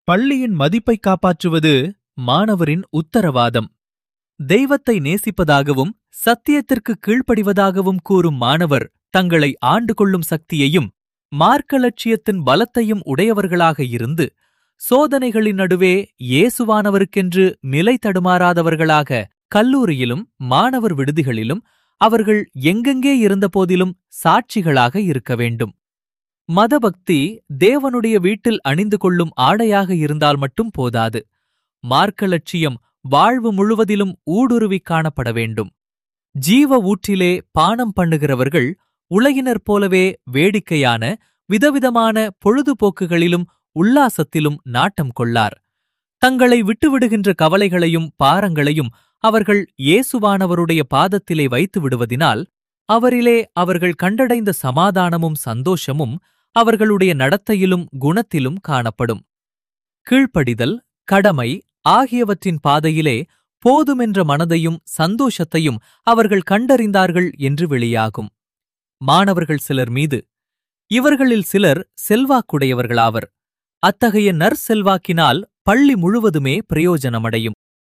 பள்ளியின் மதிப்பை காப்பாற்றுவது மாணவரின் உத்தரவாதம் தெய்வத்தை நேசிப்பதாகவும் சத்தியத்திற்கு கீழ்ப்படிவதாகவும் கூறும் மாணவர் தங்களை ஆண்டு கொள்ளும் சக்தியையும் மார்க்க லட்சியத்தின் பலத்தையும் உடையவர்களாக இருந்து சோதனைகளின் நடுவே இயேசுவானவருக்கென்று நிலை தடுமாறாதவர்களாக கல்லூரியிலும் மாணவர் விடுதிகளிலும் அவர்கள் எங்கெங்கே இருந்தபோதிலும் சாட்சிகளாக இருக்க வேண்டும் மதபக்தி தேவனுடைய வீட்டில் அணிந்து கொள்ளும் ஆடையாக இருந்தால் மட்டும் போதாது மார்க்க லட்சியம் வாழ்வு முழுவதிலும் ஊடுருவிக் காணப்பட வேண்டும் ஜீவ ஊற்றிலே பானம் பண்ணுகிறவர்கள் உலகினர் போலவே வேடிக்கையான விதவிதமான பொழுதுபோக்குகளிலும் உல்லாசத்திலும் நாட்டம் கொள்ளார் தங்களை விட்டுவிடுகின்ற கவலைகளையும் பாரங்களையும் அவர்கள் இயேசுவானவருடைய பாதத்திலே வைத்து விடுவதினால் அவரிலே அவர்கள் கண்டடைந்த சமாதானமும் சந்தோஷமும் அவர்களுடைய நடத்தையிலும் குணத்திலும் காணப்படும் கீழ்ப்படிதல் கடமை ஆகியவற்றின் பாதையிலே போதுமென்ற மனதையும் சந்தோஷத்தையும் அவர்கள் கண்டறிந்தார்கள் என்று வெளியாகும் மாணவர்கள் சிலர் மீது இவர்களில் சிலர் செல்வாக்குடையவர்களாவர் அத்தகைய நற்செல்வாக்கினால் பள்ளி முழுவதுமே பிரயோஜனமடையும்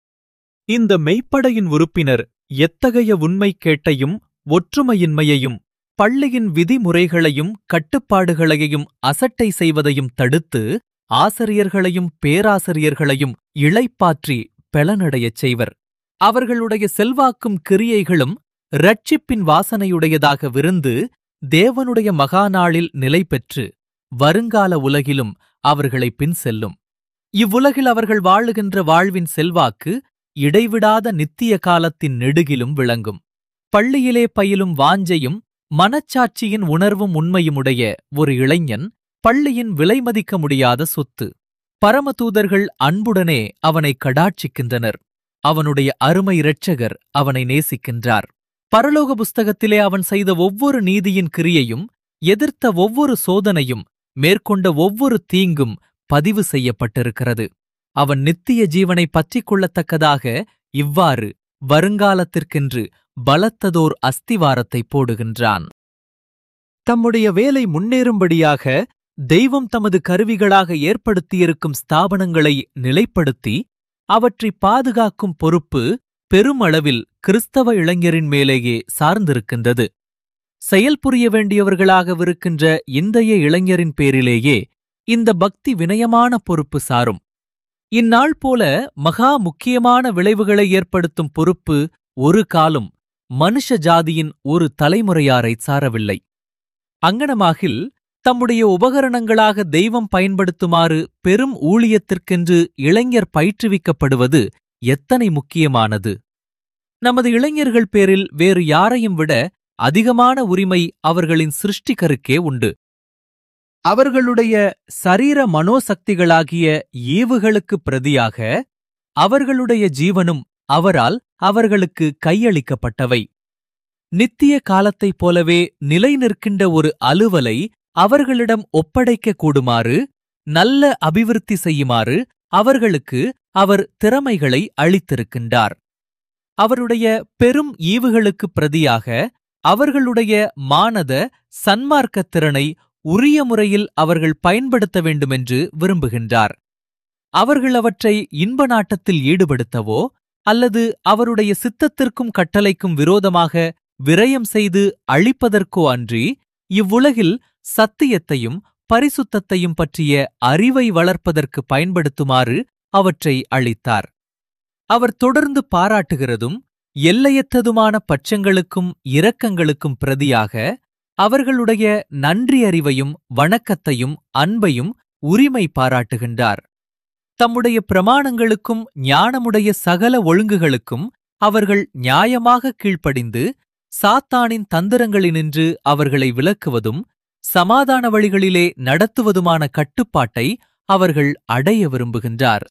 இந்த மெய்ப்படையின் உறுப்பினர் எத்தகைய உண்மை கேட்டையும் ஒற்றுமையின்மையையும் பள்ளியின் விதிமுறைகளையும் கட்டுப்பாடுகளையும் அசட்டை செய்வதையும் தடுத்து ஆசிரியர்களையும் பேராசிரியர்களையும் இளைப்பாற்றி பெலனடையச் செய்வர் அவர்களுடைய செல்வாக்கும் கிரியைகளும் ரட்சிப்பின் வாசனையுடையதாக விருந்து தேவனுடைய மகாநாளில் நிலை பெற்று வருங்கால உலகிலும் அவர்களை பின் செல்லும் இவ்வுலகில் அவர்கள் வாழுகின்ற வாழ்வின் செல்வாக்கு இடைவிடாத நித்திய காலத்தின் நெடுகிலும் விளங்கும் பள்ளியிலே பயிலும் வாஞ்சையும் மனச்சாட்சியின் உணர்வும் உண்மையுமுடைய ஒரு இளைஞன் பள்ளியின் விலைமதிக்க முடியாத சொத்து பரமதூதர்கள் அன்புடனே அவனை கடாட்சிக்கின்றனர் அவனுடைய அருமை இரட்சகர் அவனை நேசிக்கின்றார் பரலோக புஸ்தகத்திலே அவன் செய்த ஒவ்வொரு நீதியின் கிரியையும் எதிர்த்த ஒவ்வொரு சோதனையும் மேற்கொண்ட ஒவ்வொரு தீங்கும் பதிவு செய்யப்பட்டிருக்கிறது அவன் நித்திய ஜீவனை பற்றிக் கொள்ளத்தக்கதாக இவ்வாறு வருங்காலத்திற்கென்று பலத்ததோர் அஸ்திவாரத்தை போடுகின்றான் தம்முடைய வேலை முன்னேறும்படியாக தெய்வம் தமது கருவிகளாக ஏற்படுத்தியிருக்கும் ஸ்தாபனங்களை நிலைப்படுத்தி அவற்றை பாதுகாக்கும் பொறுப்பு பெருமளவில் கிறிஸ்தவ இளைஞரின் மேலேயே சார்ந்திருக்கின்றது செயல்புரிய வேண்டியவர்களாகவிருக்கின்ற இந்தைய இளைஞரின் பேரிலேயே இந்த பக்தி வினயமான பொறுப்பு சாரும் இந்நாள் போல மகா முக்கியமான விளைவுகளை ஏற்படுத்தும் பொறுப்பு ஒரு காலம் மனுஷ ஜாதியின் ஒரு தலைமுறையாரை சாரவில்லை அங்கனமாகில் தம்முடைய உபகரணங்களாக தெய்வம் பயன்படுத்துமாறு பெரும் ஊழியத்திற்கென்று இளைஞர் பயிற்றுவிக்கப்படுவது எத்தனை முக்கியமானது நமது இளைஞர்கள் பேரில் வேறு யாரையும் விட அதிகமான உரிமை அவர்களின் சிருஷ்டிகருக்கே உண்டு அவர்களுடைய சரீர மனோசக்திகளாகிய ஈவுகளுக்கு பிரதியாக அவர்களுடைய ஜீவனும் அவரால் அவர்களுக்கு கையளிக்கப்பட்டவை நித்திய காலத்தைப் போலவே நிலை நிற்கின்ற ஒரு அலுவலை அவர்களிடம் ஒப்படைக்க கூடுமாறு நல்ல அபிவிருத்தி செய்யுமாறு அவர்களுக்கு அவர் திறமைகளை அளித்திருக்கின்றார் அவருடைய பெரும் ஈவுகளுக்கு பிரதியாக அவர்களுடைய மானத சன்மார்க்கத் திறனை உரிய முறையில் அவர்கள் பயன்படுத்த வேண்டுமென்று விரும்புகின்றார் அவர்கள் அவற்றை இன்ப நாட்டத்தில் ஈடுபடுத்தவோ அல்லது அவருடைய சித்தத்திற்கும் கட்டளைக்கும் விரோதமாக விரயம் செய்து அழிப்பதற்கோ அன்றி இவ்வுலகில் சத்தியத்தையும் பரிசுத்தத்தையும் பற்றிய அறிவை வளர்ப்பதற்கு பயன்படுத்துமாறு அவற்றை அளித்தார் அவர் தொடர்ந்து பாராட்டுகிறதும் எல்லையற்றதுமான பட்சங்களுக்கும் இரக்கங்களுக்கும் பிரதியாக அவர்களுடைய நன்றியறிவையும் வணக்கத்தையும் அன்பையும் உரிமை பாராட்டுகின்றார் தம்முடைய பிரமாணங்களுக்கும் ஞானமுடைய சகல ஒழுங்குகளுக்கும் அவர்கள் நியாயமாக கீழ்ப்படிந்து சாத்தானின் தந்திரங்களினின்று அவர்களை விலக்குவதும் சமாதான வழிகளிலே நடத்துவதுமான கட்டுப்பாட்டை அவர்கள் அடைய விரும்புகின்றார்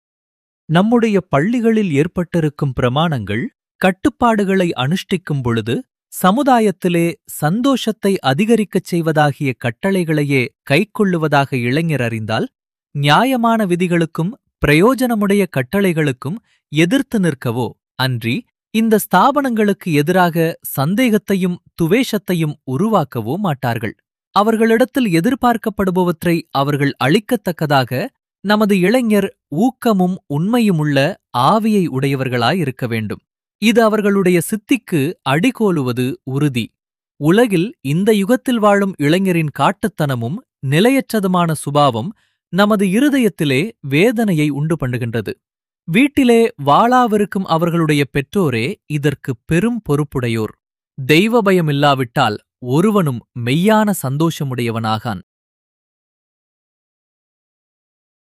நம்முடைய பள்ளிகளில் ஏற்பட்டிருக்கும் பிரமாணங்கள் கட்டுப்பாடுகளை அனுஷ்டிக்கும் பொழுது சமுதாயத்திலே சந்தோஷத்தை அதிகரிக்கச் செய்வதாகிய கட்டளைகளையே கைக்கொள்ளுவதாக இளைஞர் அறிந்தால் நியாயமான விதிகளுக்கும் பிரயோஜனமுடைய கட்டளைகளுக்கும் எதிர்த்து நிற்கவோ அன்றி இந்த ஸ்தாபனங்களுக்கு எதிராக சந்தேகத்தையும் துவேஷத்தையும் உருவாக்கவோ மாட்டார்கள் அவர்களிடத்தில் எதிர்பார்க்கப்படுபவற்றை அவர்கள் அளிக்கத்தக்கதாக நமது இளைஞர் ஊக்கமும் உண்மையுமுள்ள ஆவியை உடையவர்களாயிருக்க வேண்டும் இது அவர்களுடைய சித்திக்கு அடிகோலுவது உறுதி உலகில் இந்த யுகத்தில் வாழும் இளைஞரின் காட்டுத்தனமும் நிலையற்றதுமான சுபாவம் நமது இருதயத்திலே வேதனையை உண்டு பண்ணுகின்றது வீட்டிலே வாளாவிருக்கும் அவர்களுடைய பெற்றோரே இதற்கு பெரும் பொறுப்புடையோர் தெய்வ பயமில்லாவிட்டால் ஒருவனும் மெய்யான சந்தோஷமுடையவனாகான்